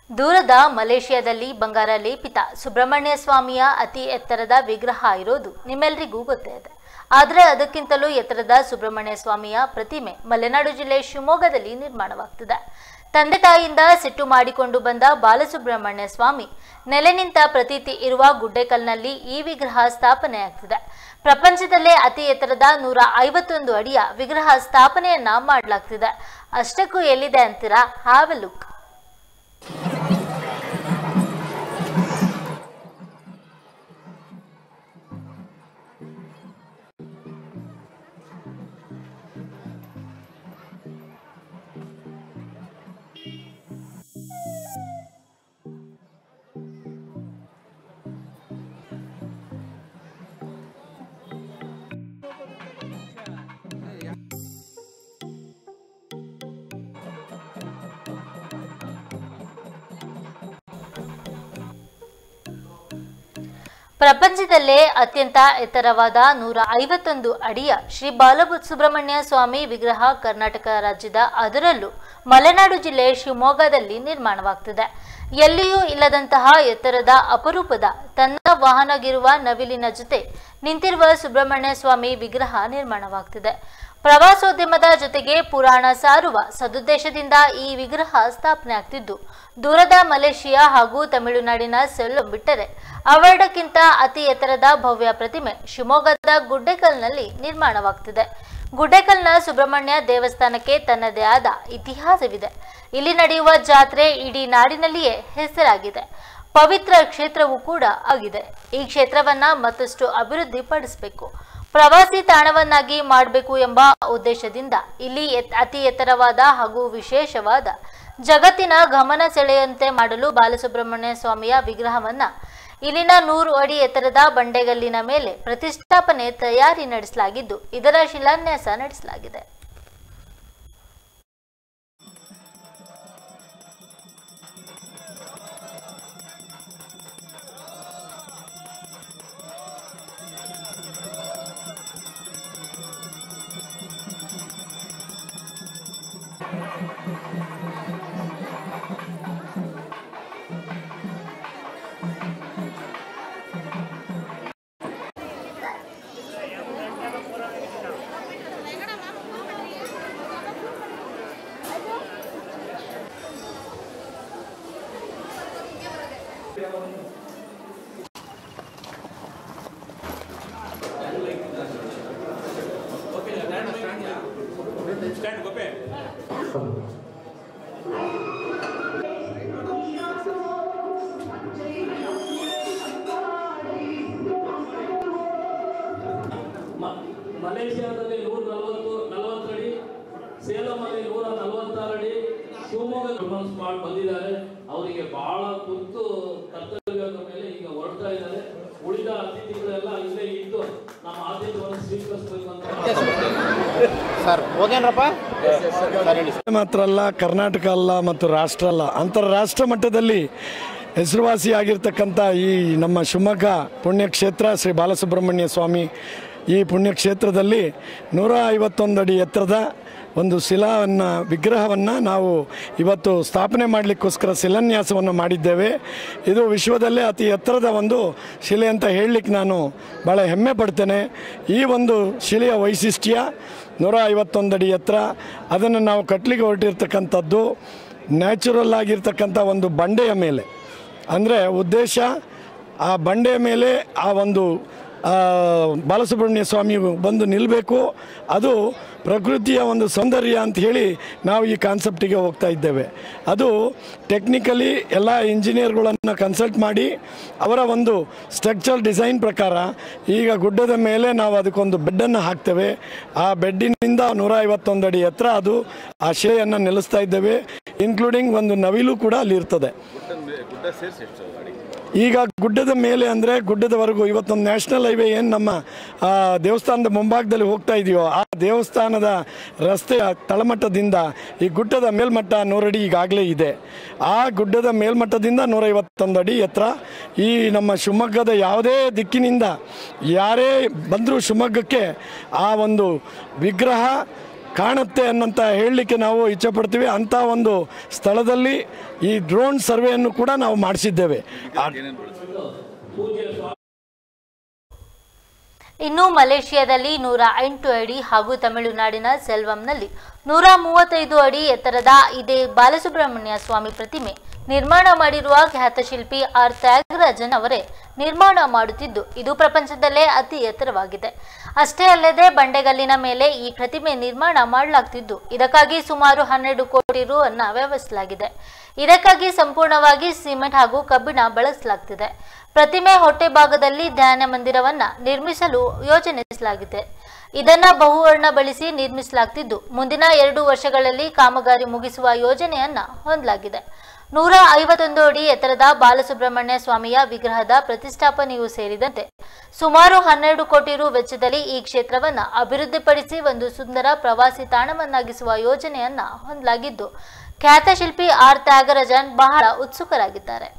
ದೂರದ ಮಲೇಷ್ಯಾದಲ್ಲಿ ಬಂಗಾರ ಲೇಪಿತ ಸುಬ್ರಹ್ಮಣ್ಯ ಸ್ವಾಮಿಯ ಅತಿ ಎತ್ತರದ ವಿಗ್ರಹ ಇರೋದು ನಿಮ್ಮೆಲ್ಲರಿಗೂ ಗೊತ್ತೇ ಇದೆ ಆದರೆ ಅದಕ್ಕಿಂತಲೂ ಎತ್ತರದ ಸುಬ್ರಹ್ಮಣ್ಯ ಸ್ವಾಮಿಯ ಪ್ರತಿಮೆ ಮಲೆನಾಡು ಜಿಲ್ಲೆ ಶಿವಮೊಗ್ಗದಲ್ಲಿ ನಿರ್ಮಾಣವಾಗ್ತಿದೆ ತಂದೆ ತಾಯಿಯಿಂದ ಸಿಟ್ಟು ಮಾಡಿಕೊಂಡು ಬಂದ ಬಾಲಸುಬ್ರಹ್ಮಣ್ಯ ಸ್ವಾಮಿ ನೆಲೆ ನಿಂತ ಪ್ರತೀತಿ ಇರುವ ಗುಡ್ಡೆಕಲ್ನಲ್ಲಿ ಈ ವಿಗ್ರಹ ಸ್ಥಾಪನೆಯಾಗ್ತಿದೆ ಪ್ರಪಂಚದಲ್ಲೇ ಅತಿ ಎತ್ತರದ ನೂರ ಐವತ್ತೊಂದು ಅಡಿಯ ವಿಗ್ರಹ ಸ್ಥಾಪನೆಯನ್ನ ಮಾಡಲಾಗ್ತಿದೆ ಅಷ್ಟಕ್ಕೂ ಎಲ್ಲಿದೆ ಅಂತೀರಾ ಹಾವ್ ಎ ಲುಕ್ ಪ್ರಪಂಚದಲ್ಲೇ ಅತ್ಯಂತ ಎತ್ತರವಾದ ನೂರ ಐವತ್ತೊಂದು ಅಡಿಯ ಶ್ರೀ ಬಾಲಸುಬ್ರಹ್ಮಣ್ಯ ಸ್ವಾಮಿ ವಿಗ್ರಹ ಕರ್ನಾಟಕ ರಾಜ್ಯದ ಅದರಲ್ಲೂ ಮಲೆನಾಡು ಜಿಲ್ಲೆ ಶಿವಮೊಗ್ಗದಲ್ಲಿ ನಿರ್ಮಾಣವಾಗ್ತಿದೆ ಎಲ್ಲಿಯೂ ಇಲ್ಲದಂತಹ ಎತ್ತರದ ಅಪರೂಪದ ತನ್ನ ವಾಹನಗಿರುವ ನವಿಲಿನ ಜೊತೆ ನಿಂತಿರುವ ಸುಬ್ರಹ್ಮಣ್ಯ ಸ್ವಾಮಿ ವಿಗ್ರಹ ನಿರ್ಮಾಣವಾಗ್ತಿದೆ ಪ್ರವಾಸೋದ್ಯಮದ ಜೊತೆಗೆ ಪುರಾಣ ಸಾರುವ ಸದುದ್ದೇಶದಿಂದ ಈ ವಿಗ್ರಹ ಸ್ಥಾಪನೆ ಆಗ್ತಿದ್ದು ದೂರದ ಮಲೇಷಿಯಾ ಹಾಗೂ ತಮಿಳುನಾಡಿನ ಸೆಲ್ಲಂ ಬಿಟ್ಟರೆ ಅವೆರಡಕ್ಕಿಂತ ಅತಿ ಎತ್ತರದ ಭವ್ಯ ಪ್ರತಿಮೆ ಶಿವಮೊಗ್ಗದ ಗುಡ್ಡೆಕಲ್ನಲ್ಲಿ ನಿರ್ಮಾಣವಾಗ್ತಿದೆ ಗುಡ್ಡೆಕಲ್ನ ಸುಬ್ರಹ್ಮಣ್ಯ ದೇವಸ್ಥಾನಕ್ಕೆ ತನ್ನದೇ ಆದ ಇತಿಹಾಸವಿದೆ ಇಲ್ಲಿ ನಡೆಯುವ ಜಾತ್ರೆ ಇಡೀ ನಾಡಿನಲ್ಲಿಯೇ ಹೆಸರಾಗಿದೆ ಪವಿತ್ರ ಕ್ಷೇತ್ರವೂ ಕೂಡ ಆಗಿದೆ ಈ ಕ್ಷೇತ್ರವನ್ನ ಮತ್ತಷ್ಟು ಅಭಿವೃದ್ಧಿ ಪಡಿಸಬೇಕು ಪ್ರವಾಸಿ ತಾಣವನ್ನಾಗಿ ಮಾಡಬೇಕು ಎಂಬ ಉದ್ದೇಶದಿಂದ ಇಲ್ಲಿ ಎತ್- ಅತಿ ಎತ್ತರವಾದ ಹಾಗೂ ವಿಶೇಷವಾದ ಜಗತ್ತಿನ ಗಮನ ಸೆಳೆಯುವಂತೆ ಮಾಡಲು ಬಾಲಸುಬ್ರಹ್ಮಣ್ಯ ಸ್ವಾಮಿಯ ವಿಗ್ರಹವನ್ನ ಇಲ್ಲಿನ ನೂರು ಅಡಿ ಎತ್ತರದ ಬಂಡೆಗಲ್ಲಿನ ಮೇಲೆ ಪ್ರತಿಷ್ಠಾಪನೆ ತಯಾರಿ ನಡೆಸಲಾಗಿದ್ದು ಇದರ ಶಿಲಾನ್ಯಾಸ ನಡೆಸಲಾಗಿದೆ ಮ- ಮಲೇಷಿಯಾದಲ್ಲಿ ನೂರ ನಲವತ್ತು ನಲವತ್ತು ಅಡಿ ಸೇಲಂನಲ್ಲಿ ನೂರ ನಲವತ್ತಾರು ಅಡಿ ಶಿವಮೊಗ್ಗ ರಿಫರೆನ್ಸ್ ಮಾಡಿ ಬಂದಿದ್ದಾರೆ ಅವರಿಗೆ ಬಹಳ ಕುರಿತು ಕರ್ತವ್ಯದ ಮೇಲೆ ಈಗ ಹೊರಡ್ತಾ ಇದ್ದಾರೆ ಉಳಿದ ಅತಿಥಿಗಳೆಲ್ಲ ಇಲ್ಲೇ ಇದ್ದು ನಮ್ಮ ಆತಿಥ್ಯವನ್ನು ಸ್ವೀಕರಿಸಬೇಕು ಅಂತ ಸರ್ ಹೋಗೇನ್ರಪ್ಪ ಸರ್ ಹೇಳಿ ಮಾತ್ರ ಅಲ್ಲ ಕರ್ನಾಟಕ ಅಲ್ಲ ಮತ್ತು ರಾಷ್ಟ್ರ ಅಲ್ಲ ಅಂತಾರಾಷ್ಟ್ರ ಮಟ್ಟದಲ್ಲಿ ಹೆಸರುವಾಸಿಯಾಗಿರ್ತಕ್ಕಂಥ ಈ ನಮ್ಮ ಶಿವಮೊಗ್ಗ ಪುಣ್ಯಕ್ಷೇತ್ರ ಶ್ರೀ ಬಾಲಸುಬ್ರಹ್ಮಣ್ಯ ಸ್ವಾಮಿ ಈ ಪುಣ್ಯಕ್ಷೇತ್ರದಲ್ಲಿ ನೂರ ಐವತ್ತೊಂದು ಅಡಿ ಎತ್ತರದ ಒಂದು ಶಿಲಾವನ್ನು ವಿಗ್ರಹವನ್ನು ನಾವು ಇವತ್ತು ಸ್ಥಾಪನೆ ಮಾಡಲಿಕ್ಕೋಸ್ಕರ ಶಿಲಾನ್ಯಾಸವನ್ನು ಮಾಡಿದ್ದೇವೆ ಇದು ವಿಶ್ವದಲ್ಲೇ ಅತಿ ಎತ್ತರದ ಒಂದು ಶಿಲೆ ಅಂತ ಹೇಳಲಿಕ್ಕೆ ನಾನು ಭಾಳ ಹೆಮ್ಮೆ ಪಡ್ತೇನೆ ಈ ಒಂದು ಶಿಲೆಯ ವೈಶಿಷ್ಟ್ಯ ನೂರ ಐವತ್ತೊಂದು ಅಡಿ ಎತ್ತರ ಅದನ್ನು ನಾವು ಕಟ್ಲಿಕ್ಕೆ ಹೊರಟಿರ್ತಕ್ಕಂಥದ್ದು ನ್ಯಾಚುರಲ್ ಆಗಿರ್ತಕ್ಕಂಥ ಒಂದು ಬಂಡೆಯ ಮೇಲೆ ಅಂದರೆ ಉದ್ದೇಶ ಆ ಬಂಡೆಯ ಮೇಲೆ ಆ ಒಂದು ಆ, ಬಾಲಸುಬ್ರಹ್ಮಣ್ಯ ಸ್ವಾಮಿ ಬಂದು ನಿಲ್ಲಬೇಕು ಅದು ಪ್ರಕೃತಿಯ ಒಂದು ಸೌಂದರ್ಯ ಅಂತ ಹೇಳಿ ನಾವು ಈ ಕಾನ್ಸೆಪ್ಟಿಗೆ ಹೋಗ್ತಾ ಇದ್ದೇವೆ ಅದು ಟೆಕ್ನಿಕಲಿ ಎಲ್ಲ ಇಂಜಿನಿಯರ್ಗಳನ್ನು ಕನ್ಸಲ್ಟ್ ಮಾಡಿ ಅವರ ಒಂದು ಸ್ಟ್ರಕ್ಚರ್ ಡಿಸೈನ್ ಪ್ರಕಾರ ಈಗ ಗುಡ್ಡದ ಮೇಲೆ ನಾವು ಅದಕ್ಕೊಂದು ಬೆಡ್ಡನ್ನು ಹಾಕ್ತೇವೆ ಆ ಬೆಡ್ಡಿನಿಂದ ನೂರ ಐವತ್ತೊಂದು ಅಡಿ ಎತ್ತರ ಅದು ಆ ಶಿಲೆಯನ್ನು ನಿಲ್ಲಿಸ್ತಾ ಇದ್ದೇವೆ ಇನ್ಕ್ಲೂಡಿಂಗ್ ಒಂದು ನವಿಲು ಕೂಡ ಅಲ್ಲಿ ಇರ್ತದೆ ಈಗ ಗುಡ್ಡದ ಮೇಲೆ ಅಂದರೆ ಗುಡ್ಡದವರೆಗೂ ಇವತ್ತೊಂದು ನ್ಯಾಷನಲ್ ಹೈವೇ ಏನು ನಮ್ಮ ಆ, ದೇವಸ್ಥಾನದ ಮುಂಭಾಗದಲ್ಲಿ ಹೋಗ್ತಾ ಇದೆಯೋ ಆ ದೇವಸ್ಥಾನದ ರಸ್ತೆಯ ತಳಮಟ್ಟದಿಂದ ಈ ಗುಡ್ಡದ ಮೇಲ್ಮಟ್ಟ ನೂರಡಿ ಈಗಾಗಲೇ ಇದೆ ಆ ಗುಡ್ಡದ ಮೇಲ್ಮಟ್ಟದಿಂದ ನೂರೈವತ್ತೊಂದು ಅಡಿ ಎತ್ತರ ಈ ನಮ್ಮ ಶಿವಮೊಗ್ಗದ ಯಾವುದೇ ದಿಕ್ಕಿನಿಂದ ಯಾರೇ ಬಂದರೂ ಶಿವಮೊಗ್ಗಕ್ಕೆ ಆ ಒಂದು ವಿಗ್ರಹ ಕಾಣುತ್ತೆ ಅನ್ನಂತ ಹೇಳಲಿಕ್ಕೆ ನಾವು ಇಚ್ಛೆಪಡ್ತೀವಿ ಅಂಥ ಒಂದು ಸ್ಥಳದಲ್ಲಿ ಈ ಡ್ರೋನ್ ಸರ್ವೆಯನ್ನು ಕೂಡ ನಾವು ಮಾಡಿಸಿದ್ದೇವೆ ಆ- ಇನ್ನು ಮಲೇಷಿಯಾದಲ್ಲಿ ನೂರ ಎಂಟು ಅಡಿ ಹಾಗೂ ತಮಿಳುನಾಡಿನ ಸೆಲ್ವಂನಲ್ಲಿ ನೂರ ಮೂವತ್ತೈದು ಅಡಿ ಎತ್ತರದ ಇದೇ ಬಾಲಸುಬ್ರಹ್ಮಣ್ಯ ಸ್ವಾಮಿ ಪ್ರತಿಮೆ ನಿರ್ಮಾಣ ಮಾಡಿರುವ ಖ್ಯಾತ ಶಿಲ್ಪಿ ಆರ್ ತ್ಯಾಗರಾಜನ್ ಅವರೇ ನಿರ್ಮಾಣ ಮಾಡುತ್ತಿದ್ದು ಇದು ಪ್ರಪಂಚದಲ್ಲೇ ಅತಿ ಎತ್ತರವಾಗಿದೆ ಅಷ್ಟೇ ಅಲ್ಲದೆ ಬಂಡೆಗಲ್ಲಿನ ಮೇಲೆ ಈ ಪ್ರತಿಮೆ ನಿರ್ಮಾಣ ಮಾಡಲಾಗ್ತಿದ್ದು ಇದಕ್ಕಾಗಿ ಸುಮಾರು ಹನ್ನೆರಡು ಕೋಟಿ ರು ಅನ್ನ ವ್ಯವಹರಿಸಲಾಗಿದೆ ಇದಕ್ಕಾಗಿ ಸಂಪೂರ್ಣವಾಗಿ ಸಿಮೆಂಟ್ ಹಾಗೂ ಕಬ್ಬಿಣ ಬಳಸಲಾಗ್ತಿದೆ ಪ್ರತಿಮೆ ಹೊಟ್ಟೆ ಭಾಗದಲ್ಲಿ ಧ್ಯಾನ ಮಂದಿರವನ್ನ ನಿರ್ಮಿಸಲು ಯೋಜನಿಸಲಾಗಿದೆ ಇದನ್ನ ಬಹುವರ್ಣ ಬಳಸಿ ನಿರ್ಮಿಸಲಾಗ್ತಿದ್ದು ಮುಂದಿನ ಎರಡು ವರ್ಷಗಳಲ್ಲಿ ಕಾಮಗಾರಿ ಮುಗಿಸುವ ಯೋಜನೆಯನ್ನ ಹೊಂದಲಾಗಿದೆ ನೂರ ಐವತ್ತೊಂದು ಅಡಿ ಎತ್ತರದ ಬಾಲಸುಬ್ರಹ್ಮಣ್ಯ ಸ್ವಾಮಿಯ ವಿಗ್ರಹದ ಪ್ರತಿಷ್ಠಾಪನೆಯೂ ಸೇರಿದಂತೆ ಸುಮಾರು ಹನ್ನೆರಡು ಕೋಟಿ ರು ವೆಚ್ಚದಲ್ಲಿ ಈ ಕ್ಷೇತ್ರವನ್ನ ಅಭಿವೃದ್ಧಿಪಡಿಸಿ ಒಂದು ಸುಂದರ ಪ್ರವಾಸಿ ತಾಣವನ್ನಾಗಿಸುವ ಯೋಜನೆಯನ್ನ ಹೊಂದಲಾಗಿದ್ದು ಖ್ಯಾತ ಶಿಲ್ಪಿ ಆರ್ ತ್ಯಾಗರಾಜನ್ ಬಹಳ ಉತ್ಸುಕರಾಗಿದ್ದಾರೆ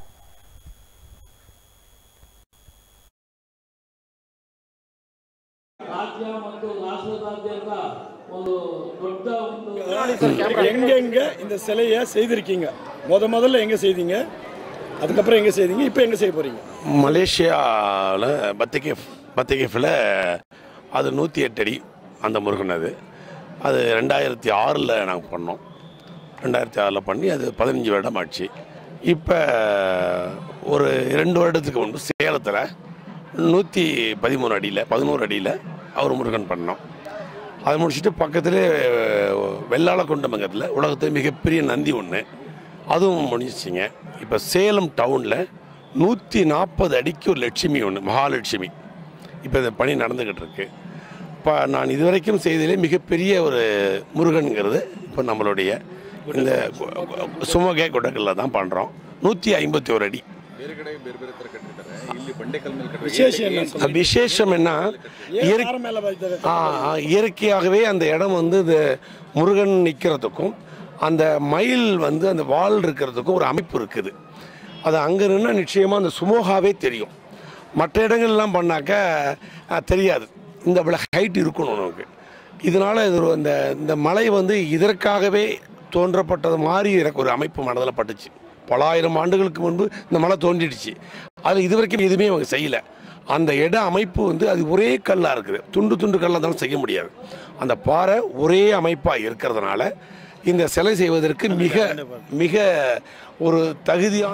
ರಾಜ್ಯ ಮತ್ತು ರಾಷ್ಟ್ರದಾದ್ಯಂತ ಒಂದು ದೊಡ್ಡ ಒಂದು எங்க எங்க இந்த சிலையை செய்திருக்கீங்க முத முதல்ல எங்க செய்தீங்க அதுக்கப்புறம் எங்க செய்தீங்க இப்போ எங்க செய்ய போறீங்க மலேசியாவில் பத்திகை பத்திகைஃபில் அது நூற்றி எட்டு அடி அந்த முருகன் அது அது ரெண்டாயிரத்தி ஆறில் நாங்கள் பண்ணோம் ரெண்டாயிரத்தி ஆறில் பண்ணி அது பதினஞ்சு வருடம் ஆச்சு இப்போ ஒரு ரெண்டு வருடத்துக்கு முன்பு சேலத்தில் நூற்றி பதிமூணு அடியில் பதினோரு அடியில் அவர் முருகன் பண்ணோம் அதை முடிச்சுட்டு பக்கத்திலே வெள்ளாள குண்டமங்கத்தில் உலகத்திலே மிகப்பெரிய நந்தி ஒன்று அதுவும் முடிஞ்சிச்சிங்க இப்போ சேலம் டவுனில் நூற்றி நாற்பது அடிக்கு ஒரு லட்சுமி ஒன்று மகாலட்சுமி இப்போ இந்த பணி நடந்துக்கிட்டு இருக்கு இப்போ நான் இதுவரைக்கும் செய்ததிலே மிகப்பெரிய ஒரு முருகனுங்கிறது இப்போ நம்மளுடைய இந்த சுமகே கொடக்கல்ல தான் பண்ணுறோம் நூற்றி ஐம்பத்தி ஒரு அடி ಬೇರೆ ಕಡೆ ಬೇರೆ ಬೇರೆ ತರ ಕಟ್ಟಿರ್ತಾರೆ ಇಲ್ಲಿ ಬಂಡೆಕಲ್ ಮೇಲೆ ಕಟ್ಟಿರ್ತಾರೆ விசேஷம் என்ன சொல்லுங்க? விசேஷம் என்ன ஏன் இயற்கை யார் மேல வைத்தது? ஆ, ஆ, இயற்கையாகவே அந்த இடம் வந்து இந்த முருகன் நிற்கிறதுக்கும் அந்த மயில் வந்து அந்த வால் இருக்கிறதுக்கும் ஒரு அமைப்பு இருக்குது அது அங்கே நின்னா நிச்சயமாக அந்த சுமோகாவே தெரியும் மற்ற இடங்கள்லாம் பண்ணாக்க ஆ, தெரியாது இந்த இவ்வளோ ஹைட் இருக்கணும் நமக்கு இதனால் இது ஒரு இந்த இந்த மலை வந்து இதற்காகவே தோன்றப்பட்டது மாதிரி எனக்கு ஒரு அமைப்பு மனதில் பட்டுச்சு பல ஆயிரம் ஆண்டுகளுக்கு முன்பு இந்த மலை தோன்றிடுச்சு அதில் இது வரைக்கும் எதுவுமே அவங்க செய்யலை அந்த இட அமைப்பு வந்து அது ஒரே கல்லாக இருக்குது துண்டு துண்டு கல்லாக இருந்தாலும் செய்ய முடியாது அந்த பாறை ஒரே அமைப்பாக இருக்கிறதுனால இந்த சிலை செய்வதற்கு மிக மிக ஒரு தகுதியான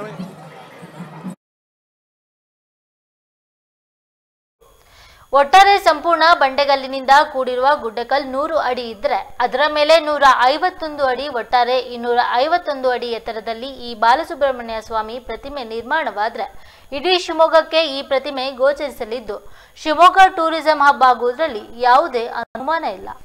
ಒಟ್ಟಾರೆ ಸಂಪೂರ್ಣ ಬಂಡೆಗಲ್ಲಿನಿಂದ ಕೂಡಿರುವ ಗುಡ್ಡಕಲ್ ನೂರು ಅಡಿ ಇದ್ರೆ ಅದರ ಮೇಲೆ ನೂರ ಐವತ್ತೊಂದು ಅಡಿ ಒಟ್ಟಾರೆ ಇನ್ನೂರ ಐವತ್ತೊಂದು ಅಡಿ ಎತ್ತರದಲ್ಲಿ ಈ ಬಾಲಸುಬ್ರಹ್ಮಣ್ಯ ಸ್ವಾಮಿ ಪ್ರತಿಮೆ ನಿರ್ಮಾಣವಾದ್ರೆ ಇಡೀ ಶಿವಮೊಗ್ಗಕ್ಕೆ ಈ ಪ್ರತಿಮೆ ಗೋಚರಿಸಲಿದ್ದು ಶಿವಮೊಗ್ಗ ಟೂರಿಸಂ ಹಬ್ ಆಗುವುದರಲ್ಲಿ ಯಾವುದೇ ಅನುಮಾನ ಇಲ್ಲ